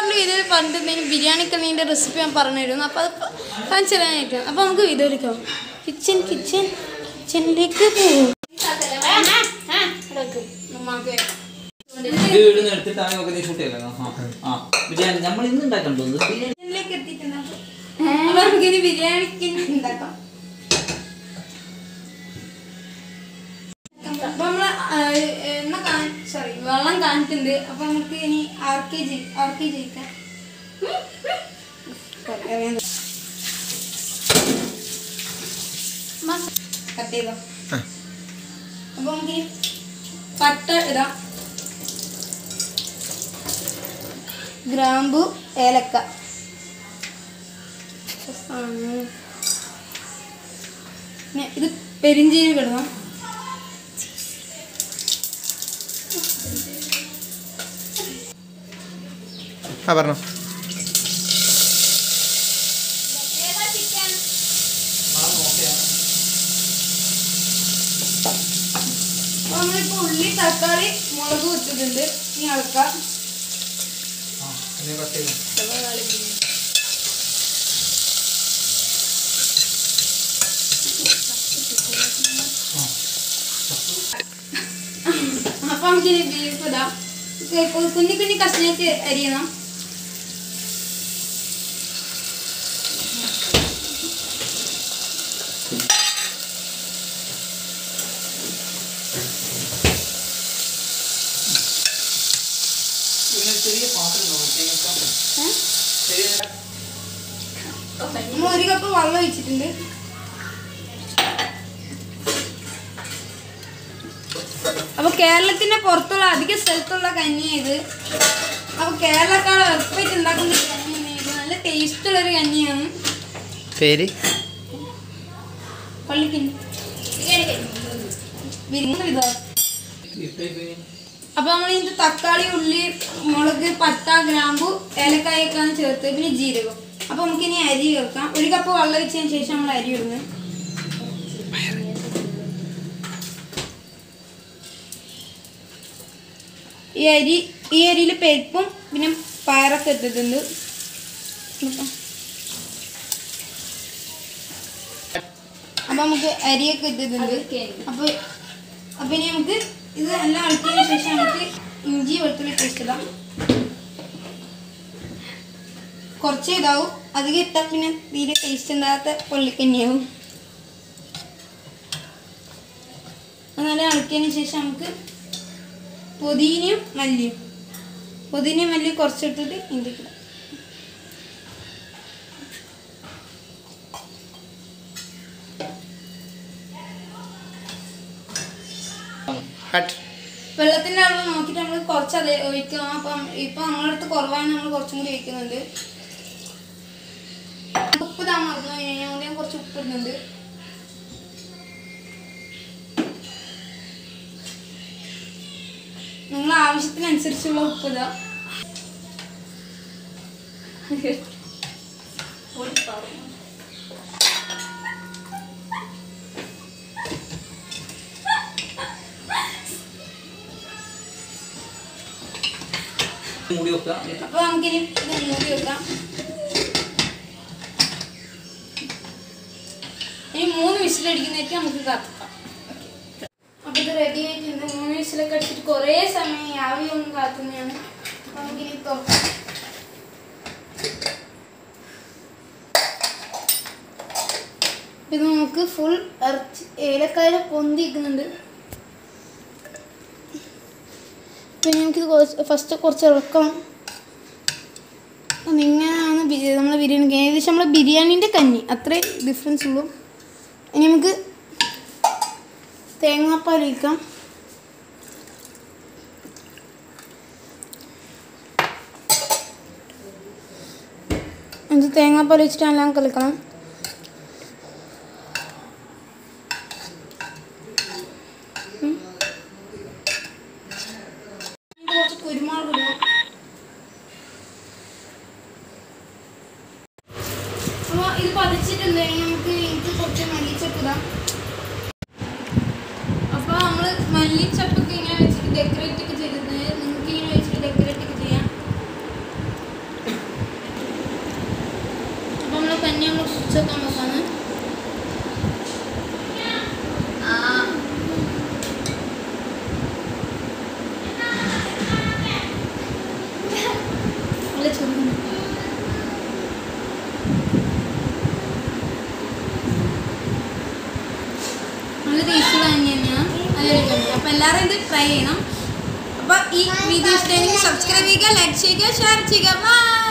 ഒരുപാട് വീഡിയോയിൽ പറഞ്ഞിട്ടുണ്ടെങ്കിൽ ബിരിയാണി കണ്ണീൻ്റെ റെസിപ്പി ഞാൻ പറഞ്ഞിരുന്നു അപ്പോൾ അത് കാണിച്ചു തരാനായിട്ടാണ് അപ്പോൾ നമുക്ക് വീഡിയോയിലേക്ക് പോകാം കിച്ചൻ കിച്ചൻ കിച്ചനിലേക്ക് പോകും ഇത് ഇവിടുന്ന് എടുത്തിട്ടാണ് നമുക്ക് നീ ഷൂട്ട് ചെയ്യല്ലോ ആ ആ ബിരിയാണി നമ്മൾ ഇന്ന് ഉണ്ടാക്കണ്ടോ ഇത് ബിരിയാണി കിച്ചനിലേക്ക് എത്തിയിട്ടുണ്ട് അപ്പോൾ നമുക്കിനി ബിരിയാണിക്ക് ഉണ്ടാക്കാം അപ്പൊ നമ്മള് ആ, എണ്ണ സോറി വെള്ളം കാണിട്ടുണ്ട് അപ്പൊ നമുക്ക് ഇനി R K G R K ജയിക്കാം കട്ട് ചെയ്തോ അപ്പൊ നമുക്ക് ഇനി പട്ട ഇടാം ഗ്രാമ്പു ഏലക്ക ആണ്. പിന്നെ ഇത് പെരിഞ്ചീരകം ഇടണം ആ പറഞ്ഞോ അപ്പൊ നമ്മളിപ്പോ ഉള്ളി തക്കാളി മുളക് ഇട്ടിട്ടുണ്ട് ഇനി ഇളക്കാം അപ്പൊ നമുക്ക് ഇനി ബീഫ് ഇടാം കു- കു- കുഞ്ഞി കുഞ്ഞി കഷ്ണായിട്ട് അരിയണം ഇങ്ങനെ ചെറിയ പാത്രം നോക്കാം ഏ? ചെറിയ നമ്മൾ ഒരു കപ്പ് വെള്ളം ഒഴിച്ചിട്ടുണ്ട് അപ്പൊ കേരളത്തിന്റെ പുറത്തുള്ള അധിക സ്ഥലത്തുള്ള കഞ്ഞിയാണ് ഇത് അപ്പൊ കേരളക്കാരെ ഉറപ്പായിട്ട് ഉണ്ടാക്കുന്ന ഒരു കഞ്ഞിയാണ് ഇത് നല്ല ടേസ്റ്റ് ഉള്ള ഒരു കഞ്ഞിയാണ് പേര് പള്ളിക്കഞ്ഞി വിരുന്ന് വിധം ഇപ്പൊ ഇപ്പൊ അപ്പൊ നമ്മൾ ഇതിന്റെ തക്കാളി ഉള്ളി മുളക് പട്ട ഗ്രാമ്പു ഏലക്കായൊക്കെയാണ് ചേർത്ത് പിന്നെ ജീരകം അപ്പൊ നമുക്ക് ഇനി അരി ചേർക്കാം ഒരു കപ്പ് വെള്ളം വെച്ചതിന് ശേഷം നമ്മൾ അരി ഇടുന്നത് ഈ അരി ഈ അരിയിൽ പരിപ്പും പിന്നെ പയറൊക്കെ ഇട്ടിട്ടുണ്ട് അപ്പൊ നമുക്ക് അരിയൊക്കെ ഇട്ടിട്ടുണ്ട് അപ്പൊ അപ്പൊ ഇനി നമുക്ക് ഇത് എല്ലാം അളക്കിയതിന് ശേഷം നമുക്ക് ഇഞ്ചി വെളുത്തുള്ളി പേസ്റ്റ് ഇടാം കുറച്ച് ഇതാവും അധികം ഇട്ടാൽ പിന്നെ തീരെ ടേസ്റ്റ് ഉണ്ടാകാത്ത പൊള്ളിക്കഞ്ഞിയാവും എന്നാലും ഇളക്കിയതിന് ശേഷം നമുക്ക് പുതിനയും മല്ലിയും പുതിനയും മല്ലിയും കുറച്ചിട്ടിട്ട് ഇഞ്ചിക്കിടാം ഹട്ട് വെള്ളത്തിന്റെ അളവ് നോക്കിയിട്ട് നമ്മൾ കുറച്ച് അത് ഒഴിക്കണം അപ്പം ഇപ്പൊ നമ്മുടെ അടുത്ത് കുറവാണ് നമ്മൾ കുറച്ചും കൂടി ഒഴിക്കുന്നുണ്ട് ഉപ്പ് താ മറന്നു കഴിഞ്ഞാൽ അതുകൊണ്ട് ഞാൻ കുറച്ച് ഉപ്പ് ഇടുന്നുണ്ട് നിങ്ങൾ ആവശ്യത്തിനനുസരിച്ചുള്ള ഉപ്പ് ഇതാ മൂടി വെക്കുക അപ്പൊ നമുക്കിനി ഇത് മൂടി വെക്കാം ഇനി മൂന്ന് വിസിലടിക്കുന്നേക്ക് നമുക്ക് കാത്തിക്കാം അപ്പൊ ഇത് റെഡി ആയിട്ടുണ്ട് മൂന്ന് വിസിലൊക്കെ അടിച്ചിട്ട് കുറേ സമയം ഈ ആവി ഒന്നും കാത്തുന്നതാണ് അപ്പൊ നമുക്കിനി തുറക്കാം ഇത് നമുക്ക് ഫുൾ ഇറച്ചി ഏലക്കായ പൊന്തിക്കുന്നുണ്ട് പിന്നെ നമുക്കിത് കുറച്ച് ഫസ്റ്റ് കുറച്ച് ഇളക്കണം ഇങ്ങനെയാണ് ബിരിയാണി നമ്മളെ ബിരിയാണി ഏകദേശം നമ്മളെ ബിരിയാണീൻ്റെ കഞ്ഞി അത്രേ ഡിഫറൻസ് ഉള്ളൂ ഇനി നമുക്ക് തേങ്ങാപ്പാൽ ഒഴിക്കാം ഇത് തേങ്ങാപ്പാൽ ഒഴിച്ചിട്ട് എല്ലാം കളിക്കണം കുറച്ച് കുരുമുളക് ഇടും അപ്പോൾ ഇത് പതിച്ചിട്ടുണ്ട് ഇനി നമുക്ക് ഇത് കുറച്ച് മല്ലിച്ചപ്പ് ഇടാം അപ്പോൾ നമ്മൾ മല്ലിച്ചപ്പൊക്കെ ഇങ്ങനെ വെച്ചിട്ട് ഡെക്കറേറ്റ് ഒക്കെ ചെയ്തിട്ടുണ്ട് നിങ്ങൾക്ക് ഇങ്ങനെ വെച്ചിട്ട് ഡെക്കറേറ്റ് ഒക്കെ ചെയ്യാം അപ്പോൾ എല്ലാവരും ഇത് ട്രൈ ചെയ്യണം അപ്പോൾ ഈ വീഡിയോ ഇഷ്ടമെങ്കിൽ സബ്സ്ക്രൈബ് ചെയ്യുക ലൈക്ക് ചെയ്യുക ഷെയർ ചെയ്യുക ബൈ